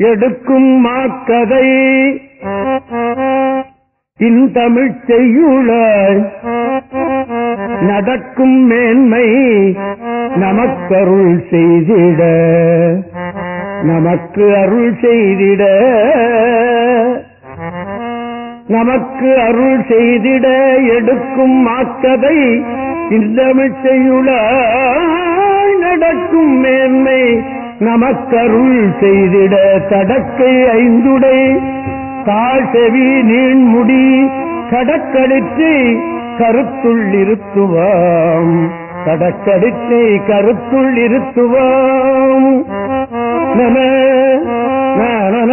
எடுக்கும் மாக்கதை இன்தமிழ் செய்யுளாய் நடக்கும் மேன்மை நமக்கருள் செய்திட நமக்கு அருள் செய்திட நமக்கு அருள் செய்திட எடுக்கும் மாக்கதை இந்தமிழ் செய்யுளாய் நடக்கும் மேன்மை நமக்கருள் செய்திட தடக்கை ஐந்துடை தாழ் செவி நீண்முடி கடக்கடித்து கருத்துள் இருத்துவாம் கடக்கடித்து கருத்துள் இருத்துவாம் நம நன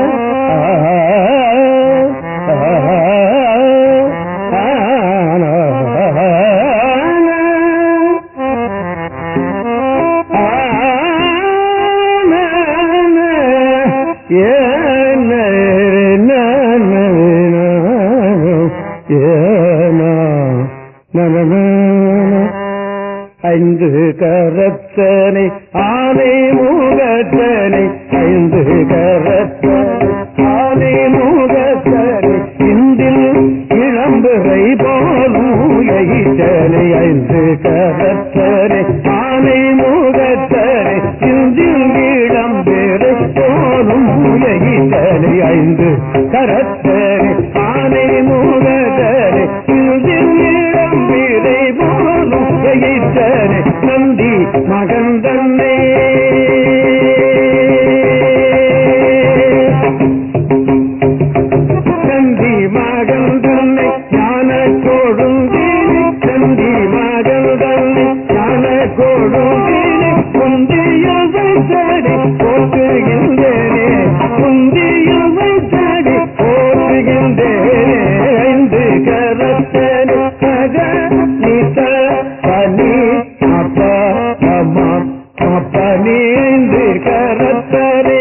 ஐந்து கரத்தனை ஆனை மூகத்தனை ஐந்து கரத்தனை ஆனை மூகத்தனை இந்தில் இளம்புரை போலூயனை ஐந்து கரத்தனை ஆனை மூகத்தனை இந்தில் இளம்பெறை போலும் உயகித்தனை ஐந்து கரத்தனை ஆனை மூகத்தனை இந்தில் இளம்பிரை போலும் உயகித்தனை நந்தி மகன் தன்னை நந்தி மகன் தன்னை ஞான கொடுந்தீனி நந்தி மகன் தன்னை ஞான கொடுந்தீனி குந்தியில் வைத்தடி போற்றுகின்றேனே குந்தியில் வைத்தடி போற்றுகின்றேனே ஐந்து கரத்தனி சக நித பனி அப்ப அம்மா அப்ப நீ ஐந்து கரத்தனே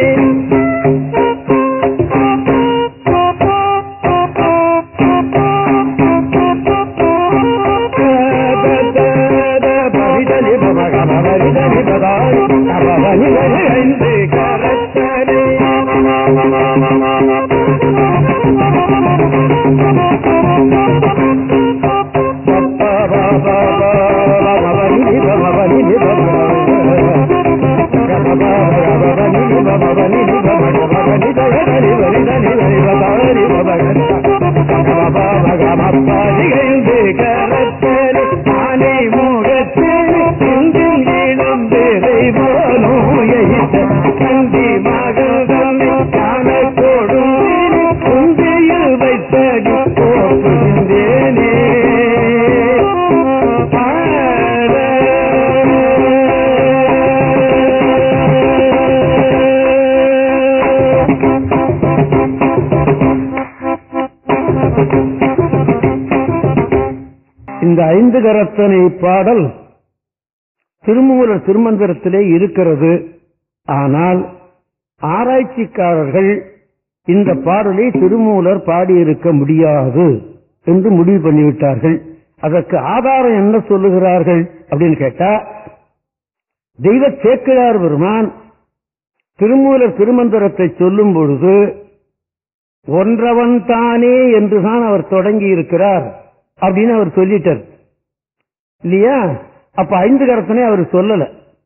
ஆனை முகத்தில் இந்தில் இளம் பேரை கந்தி மகள் தன்னை காண கொடுந்தேன் குந்தியில் வைத்தடி போக்குகின்றேனே இந்த ஐந்து கரத்தனை பாடல் திருமூலர் திருமந்திரத்திலே இருக்கிறது ஆனால் ஆராய்ச்சிக்காரர்கள் இந்த பாடலை திருமூலர் பாடியிருக்க முடியாது என்று முடிவு பண்ணிவிட்டார்கள் அதற்கு ஆதாரம் என்ன சொல்லுகிறார்கள் அப்படின்னு கேட்டா தெய்வ சேக்கிழார் பெருமான் திருமூலர் திருமந்திரத்தை சொல்லும் பொழுது ஒன்றவன் தானே என்றுதான் அவர் தொடங்கி இருக்கிறார் அப்படின்னு அவர் சொல்லிட்டார் இல்லையா அப்ப ஐந்து கரத்தனை அவர் சொல்லல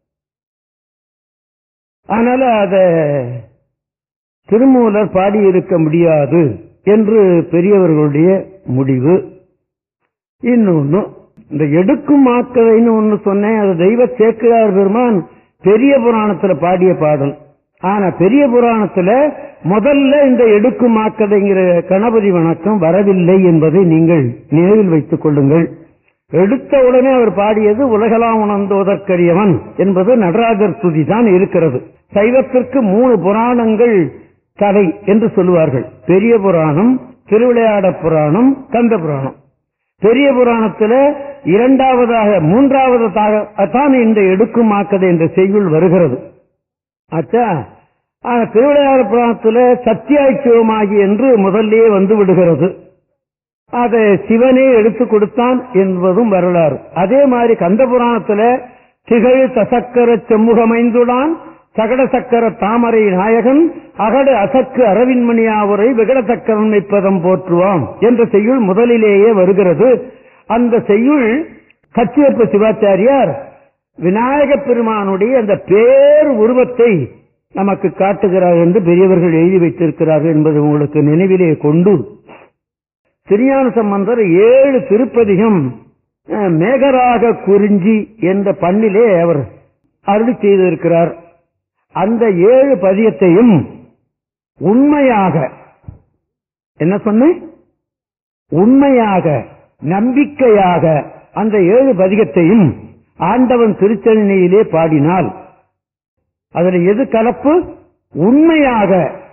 அதனால அத திருமூலர் பாடியிருக்க முடியாது என்று பெரியவர்களுடைய முடிவு இன்னொன்னு இந்த எடுக்கும் மாக்கதைன்னு ஒன்னு சொன்னேன் அது தெய்வ சேக்கிழார் பெருமான் பெரிய புராணத்துல பாடிய பாடல் ஆனா பெரிய புராணத்துல முதல்ல இந்த எடுக்கும் மாக்கதைங்கிற கணபதி வணக்கம் வரவில்லை என்பதை நீங்கள் நினைவில் வைத்துக் கொள்ளுங்கள் எடுத்த உடனே அவர் பாடியது உலகலாம் உணர்ந்தோதற்கரியவன் என்பது நடராஜர் துதி தான் இருக்கிறது சைவத்திற்கு மூணு புராணங்கள் தலை என்று சொல்லுவார்கள் பெரிய புராணம் திருவிளையாட புராணம் கந்த புராணம் பெரிய புராணத்துல இரண்டாவதாக மூன்றாவதாக தான் இந்த எடுக்கும் மாக்கதை என்ற செய்யுள் வருகிறது ஆச்சா ஆனா திருவிளையாட புராணத்துல சத்தியாய் சிவமாகி என்று முதல்லயே வந்து விடுகிறது அதை சிவனே எடுத்து கொடுத்தான் என்பதும் வரலாறு அதே மாதிரி கந்த புராணத்துல திகழ் தசக்கர செம்முகமைந்துடான் சகட சக்கர தாமரை நாயகன் அகடு அசக்கு அரவின்மணியாவுரை விகட சக்கரம் நிற்பதம் போற்றுவாம் என்ற செய்யுள் முதலிலேயே வருகிறது அந்த செய்யுள் கச்சியப்ப சிவாச்சாரியார் விநாயக பெருமானுடைய அந்த பேர் உருவத்தை நமக்கு காட்டுகிறார் என்று பெரியவர்கள் எழுதி வைத்திருக்கிறார்கள் என்பது உங்களுக்கு நினைவிலே கொண்டு திருஞான சம்பந்தர் ஏழு திருப்பதிகம் அஹ், மேகராக குறிஞ்சி என்ற பண்ணிலே அவர் அருளி செய்திருக்கிறார் அந்த ஏழு பதியத்தையும் உண்மையாக என்ன சொன்னேன் உண்மையாக நம்பிக்கையாக அந்த ஏழு பதிகத்தையும் ஆண்டவன் திருச்சென்னையிலே பாடினால் அதுல எது கலப்பு உண்மையாக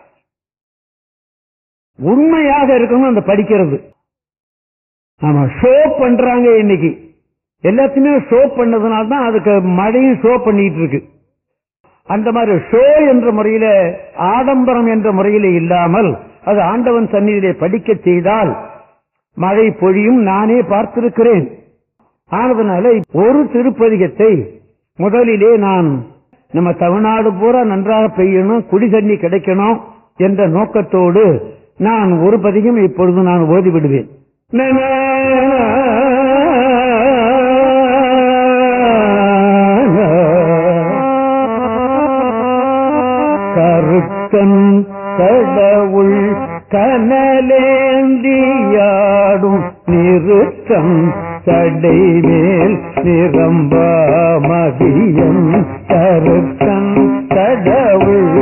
உண்மையாக இருக்கணும் அந்த படிக்கிறது ஆமா ஷோ பண்றாங்க இன்னைக்கு எல்லாத்தையுமே ஷோ பண்ணதுனால தான் அதுக்கு மழையும் ஷோ பண்ணிட்டு இருக்கு அந்த மாதிரி ஷோ என்ற முறையில ஆடம்பரம் என்ற முறையில இல்லாமல் அது ஆண்டவன் சந்நிதியிலே படிக்க செய்தால் மழை பொழியும் நானே பார்த்திருக்கிறேன் ஆனதுனால ஒரு திருப்பதிகத்தை முதலிலே நான் நம்ம தமிழ்நாடு பூரா நன்றாக பெய்யணும் குடி தண்ணி கிடைக்கணும் என்ற நோக்கத்தோடு நான் ஒரு பதிகம் இப்பொழுது நான் ஓதி விடுவேன் கருத்தன் கடவுள் கனலேந்தியாடும் நிறுத்தம் சடை மேல் நிரம்பா மதியம் கருத்தன் கடவுள்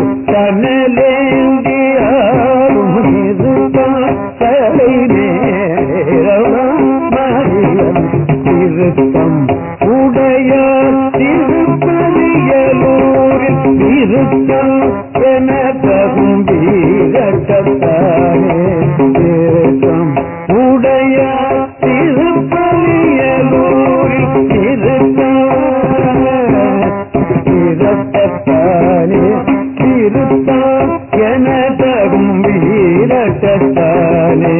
கனலேந்தியாடும் நிறுத்தம் சடை மேல் மதியம் திருத்தம் உடையார் திருப்பதியலூரில் திருத்தம் என தகும் வீரத்தானே திருத்தம் உடையார் திருப்பதியலூரில் திருத்தம் வீரத்தானே திருத்தம் என தகும் வீரத்தானே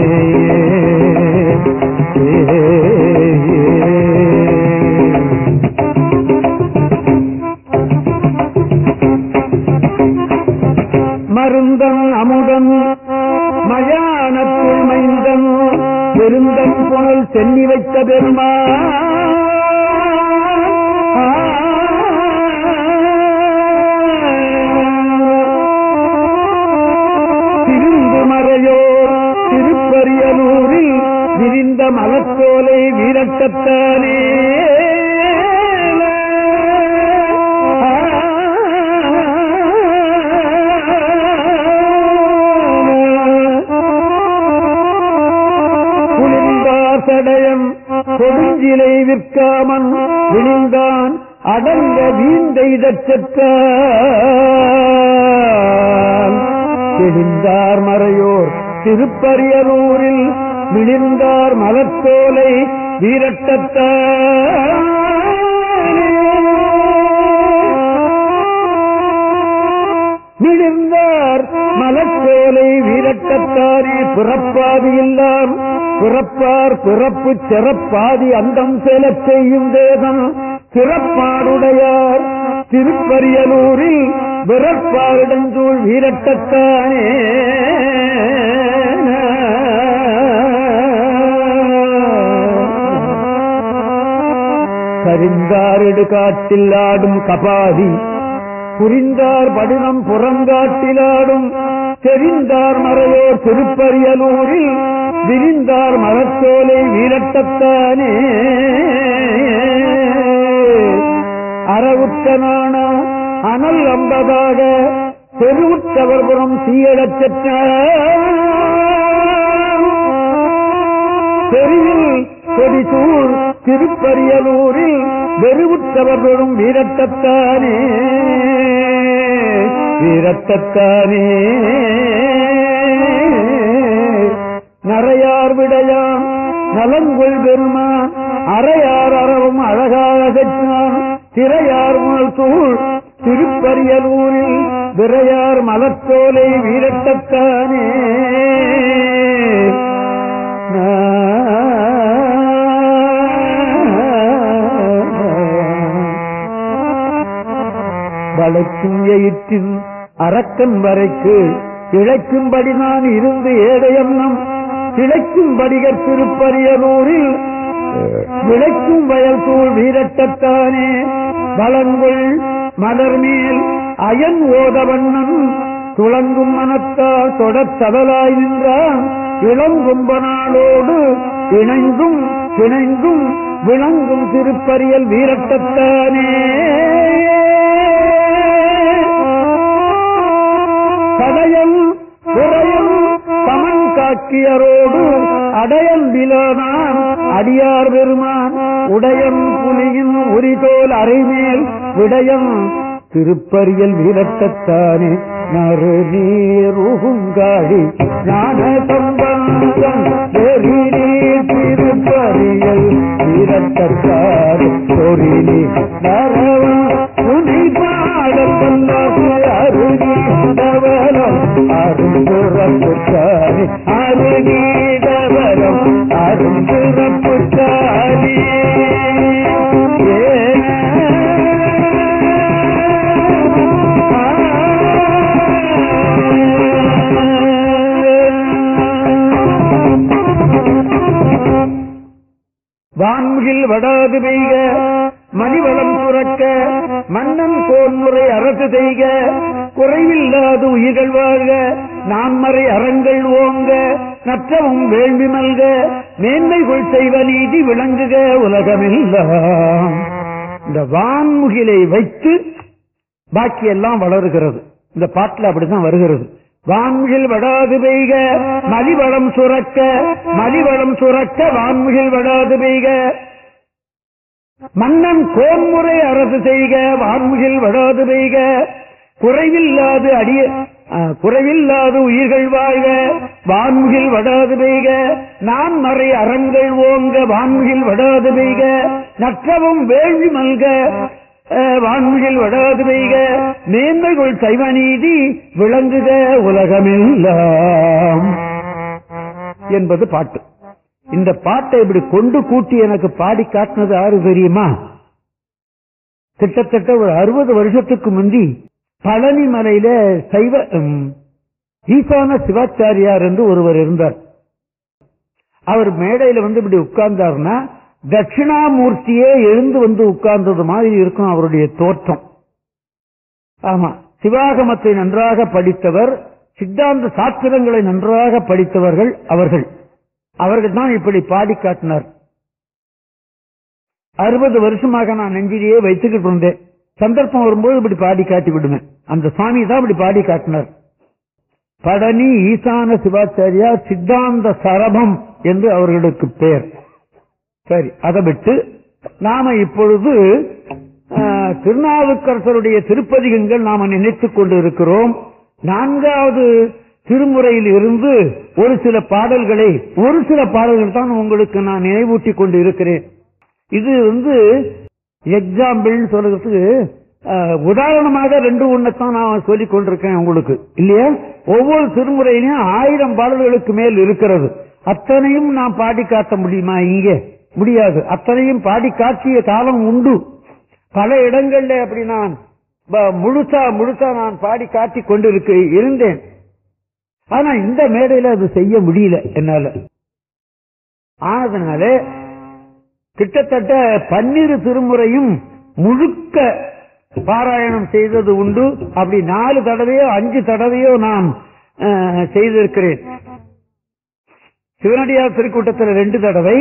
மருந்தன் அமுதன் மயானத்துள் மைந்தன் பெருந்தன் புனல் சென்னி வைத்த பெருமா திருந்து மறையோர் திருப்பரியலூரில் விரிந்த மலத்தோலை வீரட்டத்தானே குளிர்ந்தார் சடையன் கொடுஞ்சிலை விற்காமன் விழிந்தான் அடங்க வீந்தைதற் செற்றான் தெளிந்தார் மறையோர் திருப்பரியலூரில் விழிந்தார் மலத்தோலை வீரட்டத்தானே விழுந்தார் மலச்சோலை வீரட்டத்தாரே பிறப்பாதி இல்லாம் பிறப்பார் பிறப்பு சிறப்பாதி அந்தம் செலச் செய்யும் தேதம் சிறப்பாடுடையார் திருப்பரியலூரில் விறப்பாரிடஞ்சூழ் வீரட்டத்தானே கரிந்தாரிடு காட்டில் ஆடும் கபாதி புரிந்தார் படினம் புறங்காட்டிலாடும் தெரிந்தார் மறையோர் திருப்பரியலூரில் விரிந்தார் மரத்தோலை வீரட்டத்தானே அறவுற்றனான அனல் அம்பதாக தெருவுற்றவர்புறம் சீயடச் தெருவில் கொடிசூர் திருப்பரியலூரில் வெறுவுற்றவர்களும் வீரட்டத்தானே வீரட்டத்தானே நரையார் விடையான் நலங்கொள் பெருமான் அறையார் அறவும் அழகாக செற்றான் திரையார் முனல் தூள் திருப்பரியலூரில் விரையார் மலத்தோலை வீரட்டத்தானே அழைக்கும் எயிற்றின் அரக்கன் வரைக்கு இழைக்கும்படி நான் இருந்து ஏழையன்னம் கிளைக்கும் படிகர் திருப்பரியலூரில் விளைக்கும் வயல் சூழ் வீரட்டத்தானே வளங்குள் மலர்மேல் அயன் ஓதவண்ணன் துளங்கும் மனத்தால் தொடத்தவலாய் நின்றான் இளங்கும்பனாளோடு இணைந்தும் பிணைந்தும் விளங்கும் திருப்பரியல் வீரட்டத்தானே கடையம் புறையும் சமன் காக்கியரோடு அடையம் விலோனான் அடியார் பெருமான் உடையம் புலியின் உரிதோல் அரைமேல் விடயம் திருப்பரியல் வீரட்டத்தானே நறு நீருகாடி ஞான சம்பந்தம் வெறி நீர் திருப்பரியல் வீரட்டத்தார் சொரினி நரவன் துணை பாடல் வல்லாசு அருகீடவரம் அரும்புறப்புச்சாரி அருகீடவரம் அரும்புறப்புச்சாரி வான்முகில் வடாது பெய்க மணிவளம் சுரக்க மன்னன் கோன்முறை அரசு செய்க குறைவில்லாது உயிர்கள் வாழ்க நான்மறை அறங்கள் ஓங்க நற்றவும் வேள்வி மல்க மேன்மைகள் செய்வ நீதி விளங்குக உலகமெல்லாம் இந்த வான்முகிலை வைத்து பாக்கி எல்லாம் வளருகிறது இந்த பாட்டில் அப்படிதான் வருகிறது வான்முகில் வடாது பெய்க மலிவளம் சுரக்க மலிவளம் சுரக்க வான்முகில் வடாது பெய்க மன்னன் கோன்முறை அரசு செய்க வான்முகில் வடாது பெய்க குறைவில்லாது அடிய ஆ, குறைவில்லாது உயிர்கள் வாழ்க வான்முகில் வடாது பெய்க நான் மறை அறங்கள் ஓங்க வான்முகில் வடாது பெய்க நற்றவும் வேள்வி மல்க அஹ், வான்முகில் வடாது பெய்க மேன்மைகள் சைவநீதி விளங்குக உலகமெல்லாம் என்பது பாட்டு இந்த பாட்டை இப்படி கொண்டு கூட்டி எனக்கு பாடி காட்டினது யாரு தெரியுமா கிட்டத்தட்ட ஒரு அறுபது வருஷத்துக்கு முந்தி பழனி மலையில சைவ ம், ஈசான சிவாச்சாரியார் என்று ஒருவர் இருந்தார் அவர் மேடையில வந்து இப்படி உட்கார்ந்தார்னா தட்சிணாமூர்த்தியே எழுந்து வந்து உட்கார்ந்தது மாதிரி இருக்கும் அவருடைய தோற்றம் ஆமா சிவாகமத்தை நன்றாக படித்தவர் சித்தாந்த சாஸ்திரங்களை நன்றாக படித்தவர்கள் அவர்கள் அவர்கள் தான் இப்படி பாடி காட்டினார் அறுபது வருஷமாக நான் நெஞ்சிலேயே வைத்துக்கிட்டு இருந்தேன் சந்தர்ப்பம் வரும்போது இப்படி பாடி காட்டி விடுவேன் அந்த சுவாமி தான் இப்படி பாடி காட்டினார் பழனி ஈசான சிவாச்சாரியா சித்தாந்த சரபம் என்று அவர்களுக்கு பெயர் சரி அதை விட்டு நாம இப்பொழுது ஆ, திருநாவுக்கரசருடைய திருப்பதிகங்கள் நாம நினைத்துக் கொண்டு இருக்கிறோம் நான்காவது திருமுறையில் இருந்து ஒரு சில பாடல்களை ஒரு சில பாடல்கள் தான் உங்களுக்கு நான் நினைவூட்டி கொண்டு இருக்கிறேன் இது வந்து எக்ஸாம்பிள் சொல்றதுக்கு அஹ், உதாரணமாக ரெண்டு ஒண்ணத்தான் நான் சொல்லிக் கொண்டிருக்கேன் உங்களுக்கு இல்லையா ஒவ்வொரு திருமுறையிலும் ஆயிரம் பாடல்களுக்கு மேல் இருக்கிறது அத்தனையும் நான் பாடி காட்ட முடியுமா இங்கே முடியாது அத்தனையும் பாடி காட்டிய காலம் உண்டு பல இடங்கள்ல அப்படி நான் ப- முழுசா முழுசா நான் பாடி காட்டி கொண்டிருக்க இருந்தேன் ஆனா இந்த மேடையில அது செய்ய முடியல என்னால ஆனதுனால கிட்டத்தட்ட பன்னிரு திருமுறையும் முழுக்க பாராயணம் செய்தது உண்டு அப்படி நாலு தடவையோ அஞ்சு தடவையோ நான் அஹ், செய்திருக்கிறேன் சிவனடியார் திருக்கூட்டத்தில் ரெண்டு தடவை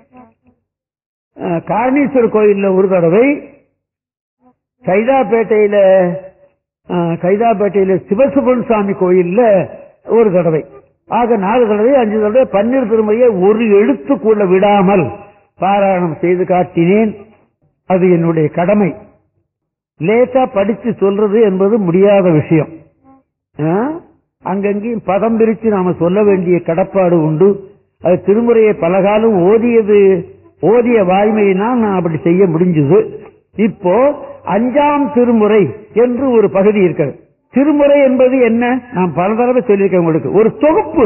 அஹ், காரணீஸ்வரர் கோயில்ல ஒரு தடவை கைதாப்பேட்டையில அஹ், கைதாப்பேட்டையில சிவசுபன் சாமி கோயில்ல ஒரு தடவை ஆக நாலு தடவை அஞ்சு தடவை பன்னீர் திருமையை ஒரு எழுத்து கூட விடாமல் பாராயணம் செய்து காட்டினேன் அது என்னுடைய கடமை லேசா படிச்சு சொல்றது என்பது முடியாத விஷயம் ஆ? அங்கங்கேயும் பதம் பிரித்து நாம சொல்ல வேண்டிய கடப்பாடு உண்டு அது திருமுறையை பலகாலம் ஓதியது ஓதிய வாய்மையினால் நான் அப்படி செய்ய முடிஞ்சது இப்போ அஞ்சாம் திருமுறை என்று ஒரு பகுதி இருக்கிறது திருமுறை என்பது என்ன நான் பல தடவை சொல்லியிருக்கேன் உங்களுக்கு ஒரு தொகுப்பு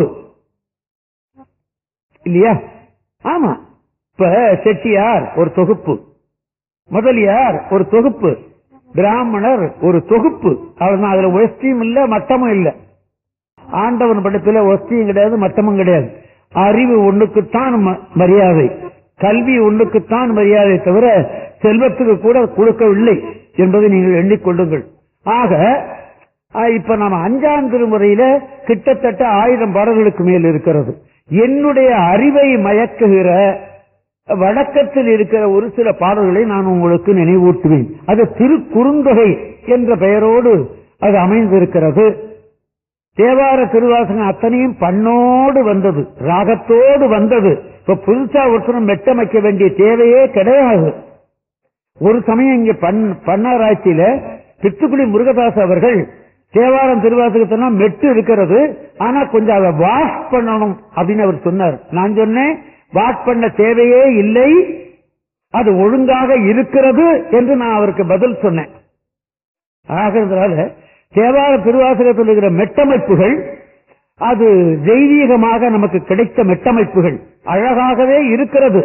இல்லையா ஆமா இப்ப செட்டியார் ஒரு தொகுப்பு முதலியார் ஒரு தொகுப்பு பிராமணர் ஒரு தொகுப்பு அவ்வளவுதான் அதுல ஒஸ்தியும் இல்ல மட்டமும் இல்ல ஆண்டவன் படைப்பில ஒஸ்தியும் கிடையாது மட்டமும் கிடையாது அறிவு ஒண்ணுக்குத்தான் ம- மரியாதை கல்வி ஒண்ணுக்குத்தான் மரியாதை தவிர செல்வத்துக்கு கூட கொடுக்கவில்லை என்பதை நீங்கள் எண்ணிக்கொள்ளுங்கள் ஆக ஆஹ், இப்ப நம்ம அஞ்சாம் திருமுறையில கிட்டத்தட்ட ஆயிரம் பாடல்களுக்கு மேல் இருக்கிறது என்னுடைய அறிவை மயக்குகிற வழக்கத்தில் இருக்கிற ஒரு சில பாடல்களை நான் உங்களுக்கு நினைவூட்டுவேன் அது திருக்குறுந்தொகை என்ற பெயரோடு அது அமைந்திருக்கிறது தேவார திருவாசகம் அத்தனையும் பண்ணோடு வந்தது ராகத்தோடு வந்தது இப்ப புதுசா ஒருத்தரும் மெட்டமைக்க வேண்டிய தேவையே கிடையாது ஒரு சமயம் இங்க பண் பண்ணாராய்ச்சியில பித்துக்குடி முருகதாஸ் அவர்கள் தேவாரம் திருவாசகத்தெல்லாம் மெட்டு இருக்கிறது ஆனா கொஞ்சம் அதை வாஷ் பண்ணணும் அப்படின்னு அவர் சொன்னார் நான் சொன்னேன் வாஷ் பண்ண தேவையே இல்லை அது ஒழுங்காக இருக்கிறது என்று நான் அவருக்கு பதில் சொன்னேன் ஆகிறதுனால தேவார திருவாசகத்தில் இருக்கிற மெட்டமைப்புகள் அது தெய்வீகமாக நமக்கு கிடைத்த மெட்டமைப்புகள் அழகாகவே இருக்கிறது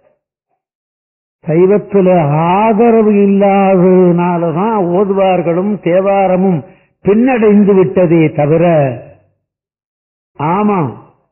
சைவத்துல ஆதரவு இல்லாததுனாலதான் ஓதுவார்களும் தேவாரமும் பின்னடைந்து விட்டதே தவிர ஆமா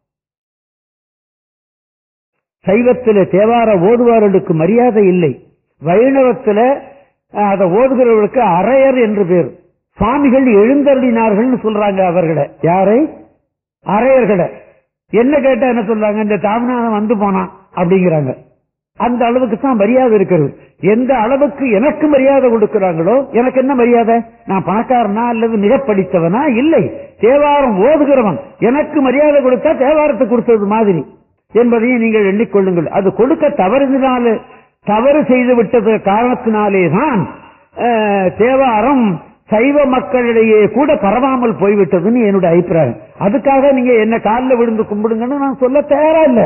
சைவத்தில தேவார ஓதுவார்களுக்கு மரியாதை இல்லை வைணவத்துல அஹ், அதை ஓதுகிறவர்களுக்கு அரையர் என்று பேர் சுவாமிகள் எழுந்தருளினார்கள்னு சொல்றாங்க அவர்களை யாரை அரையர்களை என்ன கேட்டா என்ன சொல்றாங்க இந்த தாமநாதன் வந்து போனான் அப்படிங்கிறாங்க அந்த அளவுக்கு தான் மரியாதை இருக்கிறது எந்த அளவுக்கு எனக்கு மரியாதை கொடுக்கிறாங்களோ எனக்கு என்ன மரியாதை நான் பணக்காரனா அல்லது மிக படித்தவனா இல்லை தேவாரம் ஓதுகிறவன் எனக்கு மரியாதை கொடுத்தா தேவாரத்தை கொடுத்தது மாதிரி என்பதையும் நீங்கள் எண்ணிக்கொள்ளுங்கள் அது கொடுக்க தவறுதினால தவறு செய்து விட்டது காரணத்தினாலே தான் அஹ், தேவாரம் சைவ மக்களிடையே கூட பரவாமல் போய்விட்டதுன்னு என்னுடைய அபிப்பிராயம் அதுக்காக நீங்க என்ன காலில் விழுந்து கும்பிடுங்கன்னு நான் சொல்ல தயாரா இல்லை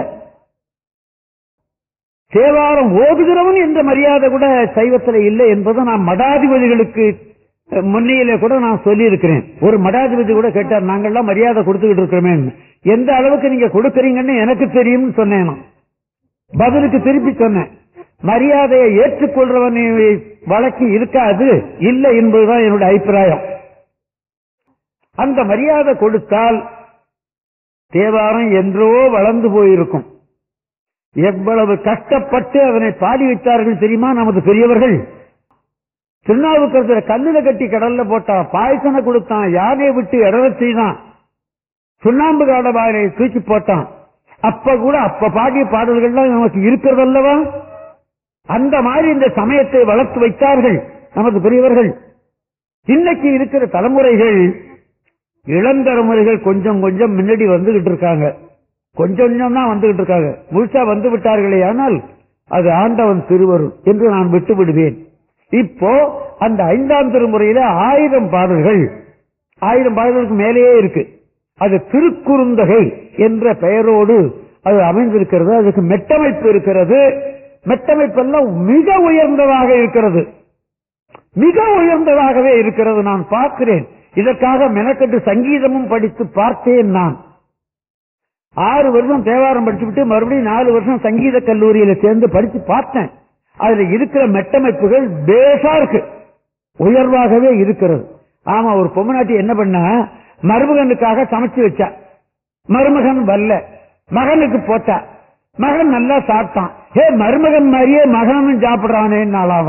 தேவாரம் ஓதுகிறவன் என்ற மரியாதை கூட சைவத்தில் இல்லை என்பதை நான் மடாதிபதிகளுக்கு அஹ், முன்னியில கூட நான் சொல்லி இருக்கிறேன் ஒரு மடாதிபதி கூட கேட்டார் நாங்கெல்லாம் மரியாதை கொடுத்துக்கிட்டு இருக்கிறோமே எந்த அளவுக்கு நீங்க கொடுக்கறீங்கன்னு எனக்கு தெரியும்னு சொன்னேன் நான். பதிலுக்கு திருப்பி சொன்னேன் மரியாதையை ஏற்றுக்கொள்றவன் வழக்கு இருக்காது இல்லை என்பதுதான் என்னுடைய அபிப்பிராயம் அந்த மரியாதை கொடுத்தால் தேவாரம் என்றோ வளர்ந்து போயிருக்கும் எவ்வளவு கஷ்டப்பட்டு அதனை பாடி வைத்தார்கள் தெரியுமா நமது பெரியவர்கள் திருநாவுக்கரசர் கல்லுல கட்டி கடல்ல போட்டான் பாயசனை கொடுத்தான் யானையை விட்டு இடறச் செய்தான் சுண்ணாம்பு காடபாயை தூக்கி போட்டான் அப்ப கூட அப்ப பாடிய பாடல்கள்லாம் நமக்கு இருக்கிறதல்லவா அந்த மாதிரி இந்த சமயத்தை வளர்த்து வைத்தார்கள் நமது பெரியவர்கள் இன்னைக்கு இருக்கிற தலைமுறைகள் இளம் தலைமுறைகள் கொஞ்சம் கொஞ்சம் முன்னாடி வந்துகிட்டு இருக்காங்க கொஞ்சம் கொஞ்சம் தான் வந்துகிட்டு இருக்காங்க முழுசா வந்து விட்டார்களே ஆனால் அது ஆண்டவன் திருவருள் என்று நான் விட்டு விடுவேன் இப்போ அந்த ஐந்தாம் திருமுறையில ஆயிரம் பாடல்கள் ஆயிரம் பாடல்களுக்கு மேலேயே இருக்கு அது திருக்குறுந்தகை என்ற பெயரோடு அது அமைந்திருக்கிறது அதுக்கு மெட்டமைப்பு இருக்கிறது மெட்டமைப்பெல்லாம் மிக உயர்ந்ததாக இருக்கிறது மிக உயர்ந்ததாகவே இருக்கிறது நான் பார்க்கிறேன் இதற்காக மெனக்கட்டு சங்கீதமும் படித்து பார்த்தேன் நான் ஆறு வருஷம் தேவாரம் படிச்சுவிட்டு மறுபடியும் நாலு வருஷம் சங்கீத கல்லூரியில சேர்ந்து படிச்சு பார்த்தேன் அதுல இருக்கிற மெட்டமைப்புகள் பேசா இருக்கு உயர்வாகவே இருக்கிறது ஆமா ஒரு பொம்மநாட்டி என்ன பண்ணா மருமகனுக்காக சமைச்சு வச்சா மருமகன் வரல மகனுக்கு போட்டா மகன் நல்லா சாப்பிட்டான் ஏ மருமகன் மாதிரியே மகனும் சாப்பிடுறானே நாளாவ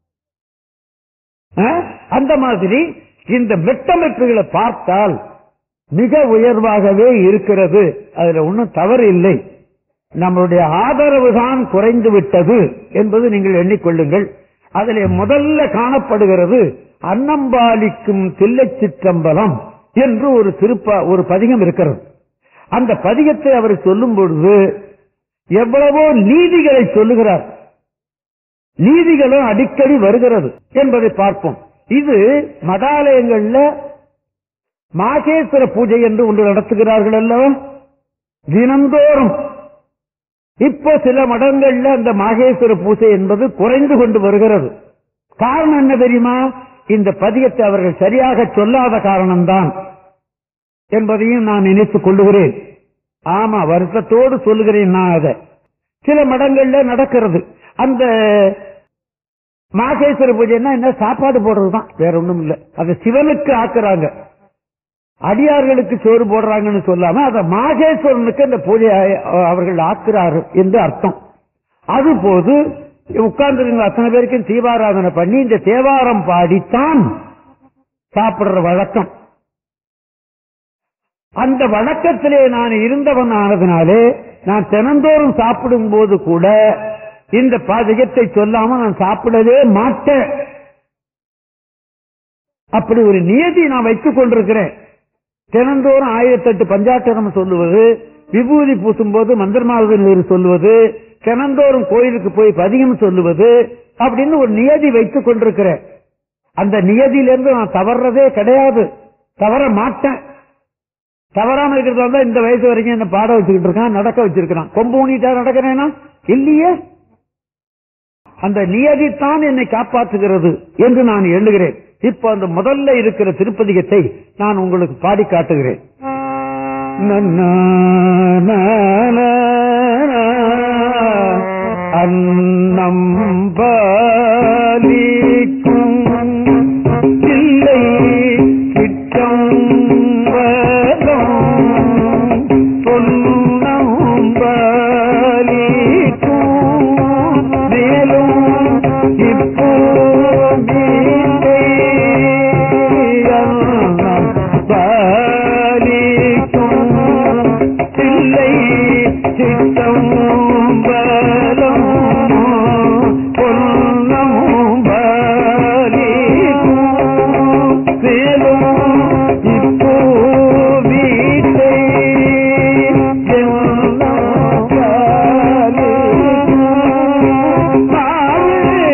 அந்த மாதிரி இந்த மெட்டமைப்புகளை பார்த்தால் மிக உயர்வாகவே இருக்கிறது அதுல ஒன்றும் தவறு இல்லை நம்மளுடைய ஆதரவு தான் குறைந்து விட்டது என்பது நீங்கள் எண்ணிக்கொள்ளுங்கள் அதிலே முதல்ல காணப்படுகிறது அன்னம்பாலிக்கும் தில்லைச் சிற்றம்பலம் என்று ஒரு திருப்ப ஒரு பதிகம் இருக்கிறது அந்த பதிகத்தை அவர் சொல்லும் பொழுது எவ்வளவோ நீதிகளை சொல்லுகிறார் நீதிகளும் அடிக்கடி வருகிறது என்பதை பார்ப்போம் இது மடாலயங்கள்ல மாகேஸ்வர பூஜை என்று ஒன்று நடத்துகிறார்கள் அல்லவா தினந்தோறும் இப்போ சில மடங்கள்ல அந்த மாகேஸ்வர பூஜை என்பது குறைந்து கொண்டு வருகிறது காரணம் என்ன தெரியுமா இந்த பதியத்தை அவர்கள் சரியாக சொல்லாத காரணம்தான் என்பதையும் நான் நினைத்துக் கொள்ளுகிறேன் ஆமா வருத்தத்தோடு சொல்லுகிறேன் நான் அதை சில மடங்கள்ல நடக்கிறது அந்த மாகேஸ்வர பூஜைன்னா என்ன சாப்பாடு போடுறதுதான் வேற ஒண்ணும் இல்ல அதை சிவனுக்கு ஆக்குறாங்க அடியார்களுக்கு சோறு போடுறாங்கன்னு சொல்லாம அதை மாகேஸ்வரனுக்கு அந்த பூஜையை அவர்கள் ஆக்குறாரு என்று அர்த்தம் அது போது உட்கார்ந்து அத்தனை பேருக்கும் தீபாராதனை பண்ணி இந்த தேவாரம் பாடித்தான் சாப்பிடுற வழக்கம் அந்த வழக்கத்திலே நான் இருந்தவன் ஆனதுனாலே நான் தினந்தோறும் சாப்பிடும் போது கூட இந்த பாதகத்தை சொல்லாம நான் சாப்பிடவே மாட்டேன் அப்படி ஒரு நியதி நான் வைத்துக் கொண்டிருக்கிறேன் தினந்தோறும் ஆயிரத்தெட்டு பஞ்சாட்சரம் சொல்லுவது விபூதி பூசும் போது மந்திரமாவது சொல்லுவது தினந்தோறும் கோயிலுக்கு போய் பதிகம் சொல்லுவது அப்படின்னு ஒரு நியதி வைத்துக் கொண்டிருக்கிறேன் அந்த நியதியிலிருந்து நான் தவறதே கிடையாது தவற மாட்டேன் தவறாம இருக்கிறதா இருந்தா இந்த வயசு வரைக்கும் என்ன பாட வச்சுக்கிட்டு இருக்கான் நடக்க வச்சிருக்கான் கொம்பு ஊனிட்டா நடக்கிறேனா இல்லையே அந்த நியதித்தான் என்னை காப்பாற்றுகிறது என்று நான் எண்ணுகிறேன் இப்ப அந்த முதல்ல இருக்கிற திருப்பதிகத்தை நான் உங்களுக்கு பாடி காட்டுகிறேன் நன்னா, நானா, அன்னம் பாலிக்கும் இல்லை கிட்டம் வரம் பொன்னம் பாலிக்கும் மேலும் இப்போ நீண்டே அன்னம் பாலிக்கும் இல்லை சித்தம் பலம் பொன்னம் பாலிக்கும் மேலும் இப்போ வீட்டை எல்லாம் பாலிக்கும் மாறு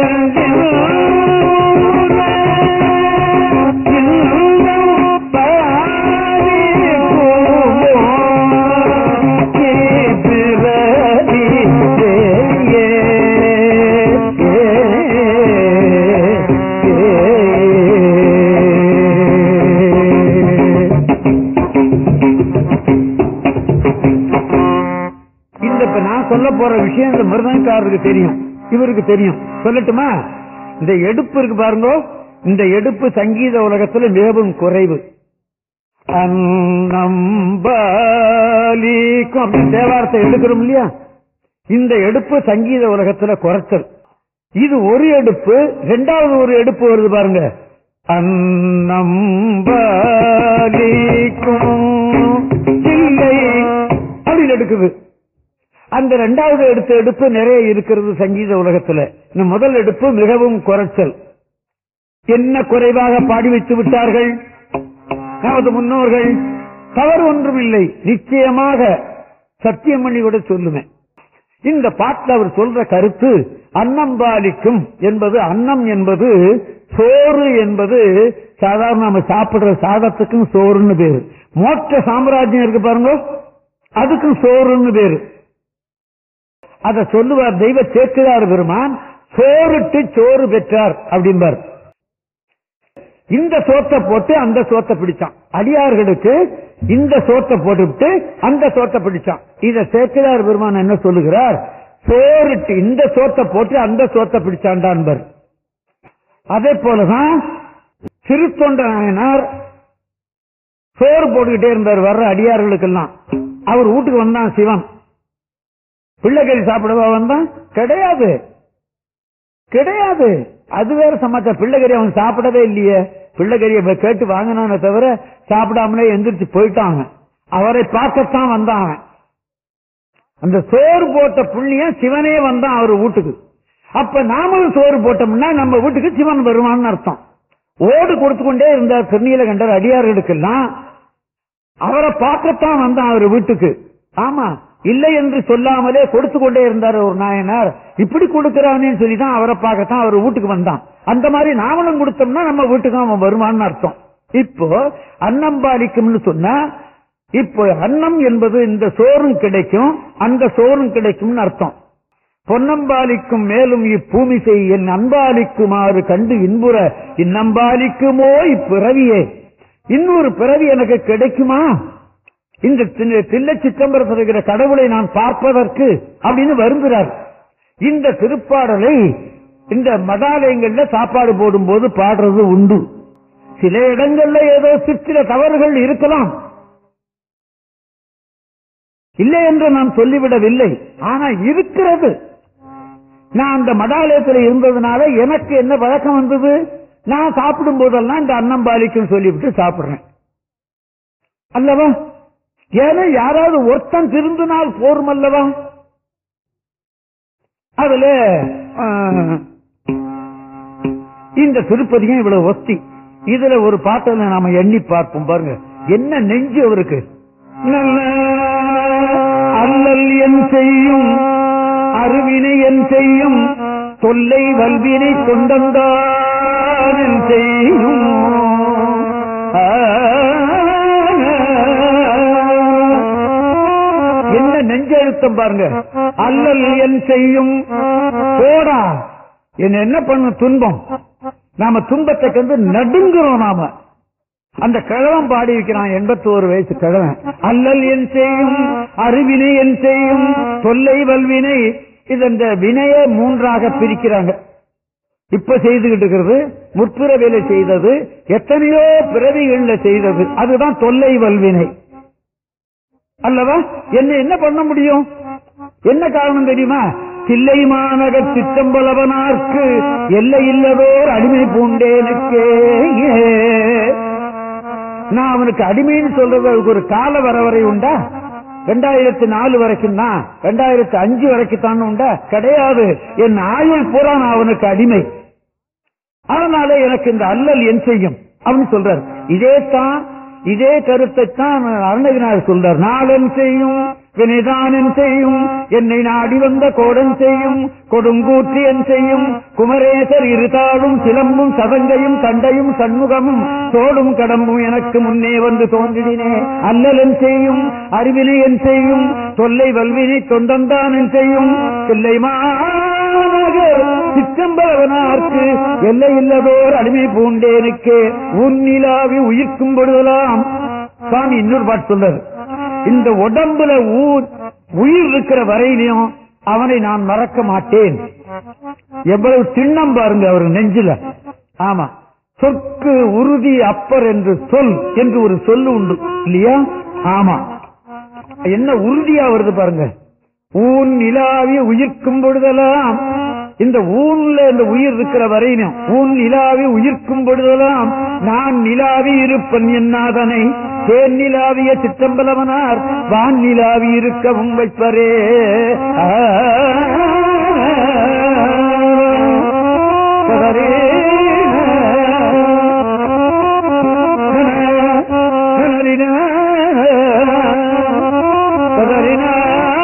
இந்த இப்ப நான் சொல்ல போற விஷயம் இந்த மிருதங்காரருக்கு தெரியும் இவருக்கு தெரியும் சொல்லட்டுமா இந்த எடுப்பு இருக்கு பாருங்க இந்த எடுப்பு சங்கீத உலகத்துல மிகவும் குறைவு அந்நம்பாலிக்கும் அப்படின்னு தேவாரத்தை எடுக்கிறோம் இல்லையா இந்த எடுப்பு சங்கீத உலகத்துல குறைச்சல் இது ஒரு எடுப்பு ரெண்டாவது ஒரு எடுப்பு வருது பாருங்க அந்நம்பாலிக்கும் இல்லை அப்படின்னு எடுக்குது அந்த ரெண்டாவது எடுத்த எடுப்பு நிறைய இருக்கிறது சங்கீத உலகத்துல இந்த முதல் எடுப்பு மிகவும் குறைச்சல் என்ன குறைவாக பாடி வைத்து விட்டார்கள் நமது முன்னோர்கள் தவறு ஒன்றும் இல்லை நிச்சயமாக சத்தியம் பண்ணி கூட சொல்லுவேன் இந்த பாட்டில் அவர் சொல்ற கருத்து அன்னம் பாலிக்கும் என்பது அன்னம் என்பது சோறு என்பது சாதாரண நம்ம சாப்பிடுற சாதத்துக்கும் சோறுன்னு பேரு மோட்ச சாம்ராஜ்யம் இருக்கு பாருங்க அதுக்கும் சோறுன்னு பேரு அத சொல்லுவார் தெய்வ சேர்க்கிறார் பெருமான் சோறுட்டு சோறு பெற்றார் அப்படிம்பார் இந்த சோத்தை போட்டு அந்த சோத்தை பிடிச்சான் அடியார்களுக்கு இந்த சோத்தை போட்டுவிட்டு அந்த சோத்தை பிடிச்சான் இத சேர்க்கிறார் பெருமான் என்ன சொல்லுகிறார் சோறுட்டு இந்த சோத்தை போட்டு அந்த சோத்தை பிடிச்சான்டான்பர் அதே போலதான் திருத்தொண்ட நாயனார் சோறு போட்டுக்கிட்டே இருந்தார் வர்ற அடியார்களுக்கெல்லாம் அவர் வீட்டுக்கு வந்தான் சிவன் பிள்ளைக்கறி சாப்பிடவா வந்தான் கிடையாது கிடையாது அது வேற சமாச்சாரம் பிள்ளைக்கறி அவன் சாப்பிடவே இல்லையே பிள்ளைக்கறியை கேட்டு வாங்கினானே தவிர சாப்பிடாமலே எந்திரிச்சு போயிட்டாங்க அவரை பார்க்கத்தான் வந்தான் அவன் அந்த சோறு போட்ட புள்ளிய சிவனே வந்தான் அவர் வீட்டுக்கு அப்ப நாமளும் சோறு போட்டோம்னா நம்ம வீட்டுக்கு சிவன் வருவான்னு அர்த்தம் ஓடு கொடுத்து கொண்டே இருந்தார் திருநீலகண்டர் அடியார்களுக்கெல்லாம் அவரை பார்க்கத்தான் வந்தான் அவர் வீட்டுக்கு ஆமா இல்லை என்று சொல்லாமலே கொடுத்து கொண்டே இருந்தார் ஒரு நாயனார் இப்படி கொடுக்கிறானேன்னு சொல்லி தான் அவரை பார்க்கத்தான் அவர் வீட்டுக்கு வந்தான் அந்த மாதிரி நாமளும் கொடுத்தோம்னா நம்ம வீட்டுக்கு அவன் வருவான்னு அர்த்தம் இப்போ அன்னம்பாலிக்கும்னு சொன்னா இப்போ அன்னம் என்பது இந்த சோறும் கிடைக்கும் அந்த சோறும் கிடைக்கும்னு அர்த்தம் பொன்னம்பாலிக்கும் மேலும் இப்பூமி செய் என் அன்பாலிக்குமாறு கண்டு இன்புற இந்நம்பாலிக்குமோ இப்பிறவியே இன்னொரு பிறவி எனக்கு கிடைக்குமா இந்த தி- தில்லை சிற்றம்பரத்தில் இருக்கிற கடவுளை நான் பார்ப்பதற்கு அப்படின்னு வருந்துறார் இந்த திருப்பாடலை இந்த மதாலயங்கள்ல சாப்பாடு போடும்போது பாடுறது உண்டு சில இடங்கள்ல ஏதோ சிற்சில தவறுகள் இருக்கலாம் இல்லை என்று நான் சொல்லிவிடவில்லை ஆனா இருக்கிறது நான் அந்த மடாலயத்தில் இருந்ததுனால எனக்கு என்ன வழக்கம் வந்தது நான் சாப்பிடும் போதெல்லாம் இந்த அன்னம் பாலிக்கும் சொல்லிவிட்டு சாப்பிடுறேன் அல்லவா ஏன்னா யாராவது ஒருத்தன் திருந்தினால் போரும் அல்லவா அதுல ஆ, இந்த திருப்பதியும் இவ்வளவு ஒஸ்தி இதுல ஒரு பாட்டில் நாம எண்ணி பார்ப்போம் பாருங்க என்ன நெஞ்சு அவருக்கு நல்ல அல்லல் என் செய்யும் அருவினை என் செய்யும் தொல்லை வல்வினை கொண்டந்தான் என் செய்யும் ஆ, என்ன நெஞ்செழுத்தம் பாருங்க அல்லல் என் செய்யும் போடா என்ன என்ன பண்ண துன்பம் நாம துன்பத்தை கண்டு நடுங்குறோம் நாம அந்த கிழவன் பாடி வைக்கிறான் எண்பத்தோரு வயசு கிழவன் அல்லல் என் செய்யும் அறிவினை என் செய்யும் தொல்லை வல்வினை இது இந்த வினையை மூன்றாக பிரிக்கிறாங்க இப்ப செய்துகிட்டு இருக்கிறது முற்பிறவில செய்தது எத்தனையோ பிறவிகள்ல செய்தது அதுதான் தொல்லை வல்வினை அல்லவா என்ன என்ன பண்ண முடியும் என்ன காரணம் தெரியுமா தில்லை மாநகர் சிற்றம்பலவனார்க்கு எல்லை இல்லதோர் அடிமை பூண்டேனுக்கே நான் அவனுக்கு அடிமைன்னு சொல்றது அதுக்கு ஒரு கால வரவரை உண்டா ரெண்டாயிரத்தி நாலு வரைக்கும் தான் ரெண்டாயிரத்தி அஞ்சு வரைக்கும் தான் உண்டா கிடையாது என் ஆயுள் பூரா நான் அவனுக்கு அடிமை அதனால எனக்கு இந்த அல்லல் என் செய்யும் அப்படின்னு சொல்றார் இதே தான் இதே கருத்தை தான் அருணகிரிநாதர் சொல்றார் நாளன் செய்யும் வினைதானன் செய்யும் என்னை நாடி வந்த கோடன் செய்யும் கொடுங்கூற்றி என் செய்யும் குமரேசர் இருதாளும் சிலம்பும் சதங்கையும் தண்டையும் சண்முகமும் தோடும் கடம்பும் எனக்கு முன்னே வந்து தோன்றினே அல்லலன் செய்யும் அறிவினை என் செய்யும் தொல்லை வல்வினை தொண்டந்தான் என் செய்யும் தில்லை மாநகர் சிற்றம்பலவனார்க்கு எல்லை இல்லதோர் அடிமை பூண்டேனுக்கு உன்னிலாவி உயிர்க்கும் பொழுதெல்லாம் சாமி இன்னொரு பாட்டு சொல்றாரு இந்த உடம்புல ஊ- உயிர் இருக்கிற வரையிலையும் அவனை நான் மறக்க மாட்டேன் எவ்வளவு திண்ணம் பாருங்க அவர் நெஞ்சில ஆமா சொற்கு உறுதி அப்பர் என்று சொல் என்று ஒரு சொல்லு உண்டு இல்லையா ஆமா என்ன உறுதியா வருது பாருங்க ஊன் நிலாவி உயிர்க்கும் பொழுதெல்லாம் இந்த ஊன்ல இந்த உயிர் இருக்கிற வரையிலும் ஊன் நிலாவி உயிர்க்கும் பொழுதெல்லாம் நான் நிலாவி இருப்பன் என்னாதனை தேன் நிலாவிய சிற்றம்பலவனார் வான் நிலாவி இருக்கவும் வைப்பரே ஆ, பதரே, நனரினா, பதரினா.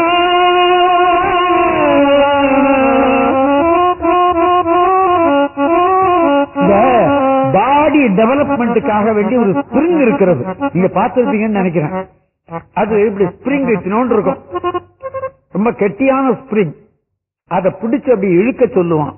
இந்த பாடி டெவலப்மெண்ட்டுக்காக வேண்டி ஒரு ஸ்பிரிங் இருக்கிறது நீங்க பார்த்திருப்பீங்கன்னு நினைக்கிறேன் அது இப்படி ஸ்பிரிங் இத்தினோண்டு இருக்கும் ரொம்ப கெட்டியான ஸ்பிரிங் அதை பிடிச்சு அப்படி இழுக்க சொல்லுவான்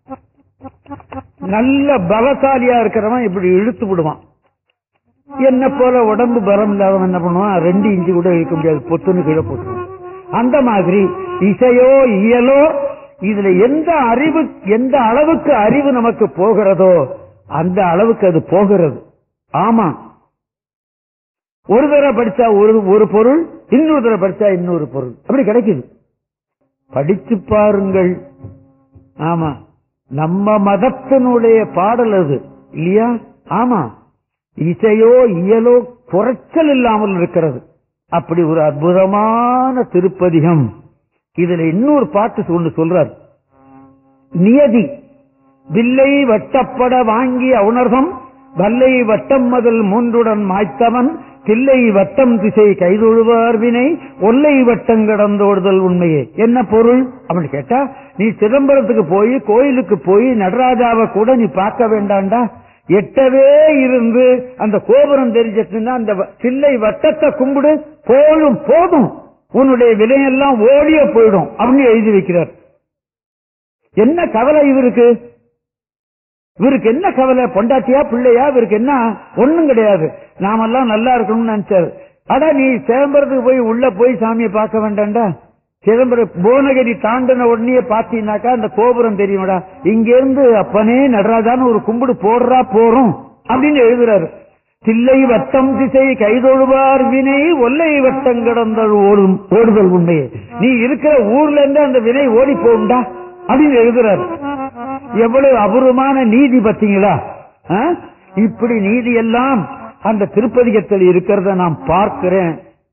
நல்ல பலசாலியா இருக்கிறவன் இப்படி இழுத்து விடுவான் என்ன போல உடம்பு பலம் இல்லாதவன் என்ன பண்ணுவான் ரெண்டு இன்ச்சு கூட இழுக்க முடியாது பொத்துன்னு கீழே போட்டுருவான் அந்த மாதிரி இசையோ இயலோ இதுல எந்த அறிவு எந்த அளவுக்கு அறிவு நமக்கு போகிறதோ அந்த அளவுக்கு அது போகிறது ஆமா ஒரு தடவை படிச்சா ஒரு ஒரு பொருள் இன்னொரு தடவை படிச்சா இன்னொரு பொருள் அப்படி கிடைக்குது படிச்சு பாருங்கள் ஆமா நம்ம மதத்தினுடைய பாடல் அது இல்லையா ஆமா இசையோ இயலோ குறைச்சல் இல்லாமல் இருக்கிறது அப்படி ஒரு அற்புதமான திருப்பதிகம் இதுல இன்னொரு பாட்டு ஒண்ணு சொல்றார் நியதி வில்லை வட்டப்பட வாங்கி உணர்தம் வல்லை வட்டம் முதல் மூன்றுடன் மாய்த்தவன் தில்லை வட்டம் திசை கைதொழுவார் வினை ஒல்லை வட்டம் கடந்தோடுதல் உண்மையே என்ன பொருள் அப்படின்னு கேட்டா நீ சிதம்பரத்துக்கு போய் கோயிலுக்கு போய் நடராஜாவை கூட நீ பார்க்க வேண்டாம்டா எட்டவே இருந்து அந்த கோபுரம் தெரிஞ்சிட்டுன்னா அந்த வ- தில்லை வட்டத்தை கும்பிடு போதும் போதும் உன்னுடைய விலையெல்லாம் ஓடிய போயிடும் அப்படின்னு எழுதி வைக்கிறார் என்ன கவலை இவருக்கு இவருக்கு என்ன கவலை பொண்டாட்டியா பிள்ளையா இவருக்கு என்ன ஒண்ணும் கிடையாது நாமெல்லாம் நல்லா இருக்கணும்னு நினைச்சாரு அட நீ சிதம்பரத்துக்கு போய் உள்ள போய் சாமியை பார்க்க வேண்டாம்டா சிதம்பரம் புவனகிரி தாண்டின உடனே பாத்தீங்கன்னாக்கா அந்த கோபுரம் தெரியுமாடா இங்க இருந்து அப்பனே நடராஜான்னு ஒரு கும்பிடு போடுறா போறோம் அப்படின்னு எழுதுறாரு தில்லை வட்டம் திசை கைதொழுவார் வினை ஒல்லை வட்டம் கடந்த ஓடும் ஓடுதல் உண்மையே நீ இருக்கிற ஊர்ல இருந்து அந்த வினை ஓடி போகும்டா அப்படின்னு எழுதுறாரு எவ்வளவு அபூர்வமான நீதி பத்தீங்களா ஆ? இப்படி நீதி எல்லாம் அந்த திருப்பதிகத்தில் இருக்கிறத நான் பார்க்கிறேன்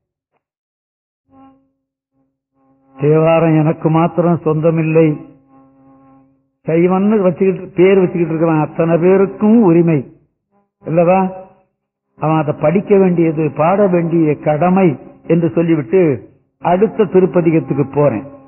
தேவாரம் எனக்கு மாத்திரம் சொந்தமில்லை சைவன்னு வச்சுக்கிட்டு பேர் வச்சுக்கிட்டு இருக்கிறான் அத்தனை பேருக்கும் உரிமை இல்லவா அவன் அதை படிக்க வேண்டியது பாட வேண்டிய கடமை என்று சொல்லிவிட்டு அடுத்த திருப்பதிகத்துக்கு போறேன்